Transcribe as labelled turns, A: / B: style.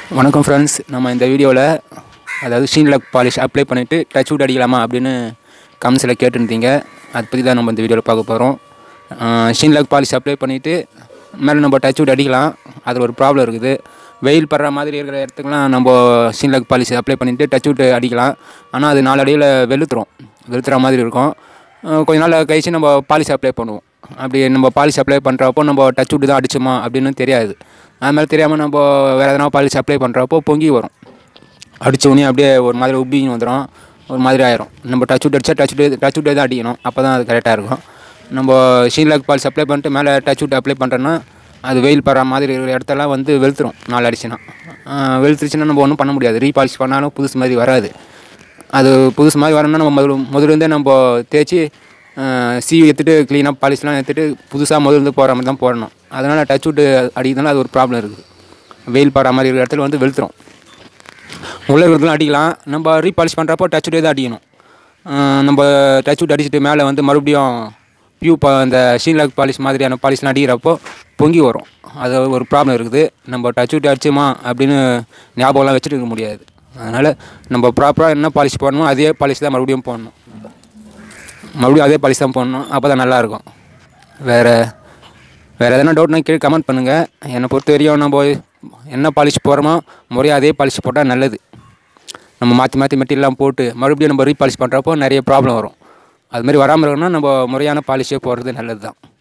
A: வணக்கம் ஃப்ரெண்ட்ஸ் நம்ம இந்த வீடியோவில் அதாவது ஷீன் லாக் பாலிஷ் அப்ளை பண்ணிவிட்டு டச் வுட் அடிக்கலாமா அப்படின்னு கமெண்ட்ஸில் கேட்டுருந்தீங்க அதை பற்றி தான் நம்ம இந்த வீடியோவில் பார்க்க போகிறோம் ஷீன் லாக் பாலிஷ் அப்ளை பண்ணிவிட்டு மேலே நம்ம டச் வுட் அடிக்கலாம் அதில் ஒரு ப்ராப்ளம் இருக்குது வெயில் படுற மாதிரி இருக்கிற இடத்துக்குலாம் நம்ம ஷீன் லாக் பாலிஷ் அப்ளை பண்ணிவிட்டு டச் வுட் அடிக்கலாம் ஆனால் அது நாளடைவில் வெளுத்துரும் வெளுத்துற மாதிரி இருக்கும் அஹ் கொஞ்ச நாள் கழிச்சு நம்ம பாலிஷ் அப்ளை பண்ணுவோம் அப்படி நம்ம பாலிஷ் அப்ளை பண்ணுறப்போ நம்ம டச் வுட்டு தான் அடிச்சோமா அப்படின்னு தெரியாது அது மாதிரி தெரியாமல் நம்ம வேறு எதனா பாலிஷ் அப்ளை பண்ணுறப்போ பொங்கி வரும் அடிச்ச உடனே அப்படியே ஒரு மாதிரி உப்பிங்க வந்துடும் ஒரு மாதிரி ஆயிரும் நம்ம டச் வுட் அடித்தா டச் வுட் டச் வுட்டே தான் அடிக்கணும் அப்போ தான் அது கரெக்டாக இருக்கும் நம்ம ஷீலாக் பாலிஷ் அப்ளை பண்ணிட்டு மேலே டச் வுட் அப்ளை பண்ணுறோன்னா அது வெயில் படுற மாதிரி இருக்கிற இடத்தெல்லாம் வந்து வெளுத்துரும் நாலு அடிச்சுன்னா வெளுத்துருச்சுன்னா நம்ம ஒன்றும் பண்ண முடியாது ரீபாலிஷ் பண்ணாலும் புதுசு மாதிரி வராது அது புதுசு மாதிரி வரணும்னா நம்ம முதல்ல முதலேருந்தே நம்ம தேய்ச்சி சீவி எடுத்துகிட்டு க்ளீனாக பாலிஷ்லாம் எடுத்துகிட்டு புதுசாக முதல்ல போகிற மாதிரி தான் போடணும் அதனால் டச் வுட்டு அடிக்கிறதுனால அது ஒரு ப்ராப்ளம் இருக்குது வெயில் படுற மாதிரி இருக்கிற இடத்துல வந்து வெளுத்துரும் உள்ளே இருக்கிறதுலாம் அடிக்கலாம் நம்ம ரீபாலிஷ் பண்ணுறப்போ டச் வுட்டே தான் அடிக்கணும் அஹ் நம்ம டச் வுட் அடிச்சுட்டு மேலே வந்து மறுபடியும் பியூ பா அந்த ஷீலாக் பாலிஷ் மாதிரியான பாலிஷ்லாம் அடிக்கிறப்போ பொங்கி வரும் அது ஒரு ப்ராப்ளம் இருக்குது நம்ம டச் வுட் அடிச்சோமா அப்படின்னு ஞாபகம்லாம் வச்சுட்டு இருக்க முடியாது அதனால் நம்ம ப்ராப்பராக என்ன பாலிஷ் போடணுமோ அதே பாலிஷ் தான் மறுபடியும் போடணும் மறுபடியும் அதே பாலிஷ் தான் போடணும் அப்போ தான் நல்லாயிருக்கும் வேறு வேறு எதனா டவுட்னா கீழே கமெண்ட் பண்ணுங்கள் என்னை பொறுத்த வரையும் நம்ம என்ன பாலிஷ் போடுறோமோ முறையாக அதே பாலிஷ் போட்டால் நல்லது நம்ம மாற்றி மாற்றி மெட்டீரியல்லாம் போட்டு மறுபடியும் நம்ம ரீபாலிஷ் பண்ணுறப்போ நிறைய ப்ராப்ளம் வரும் அது மாதிரி வராமல் இருக்கணும்னா நம்ம முறையான பாலிஷே போடுறது நல்லது தான்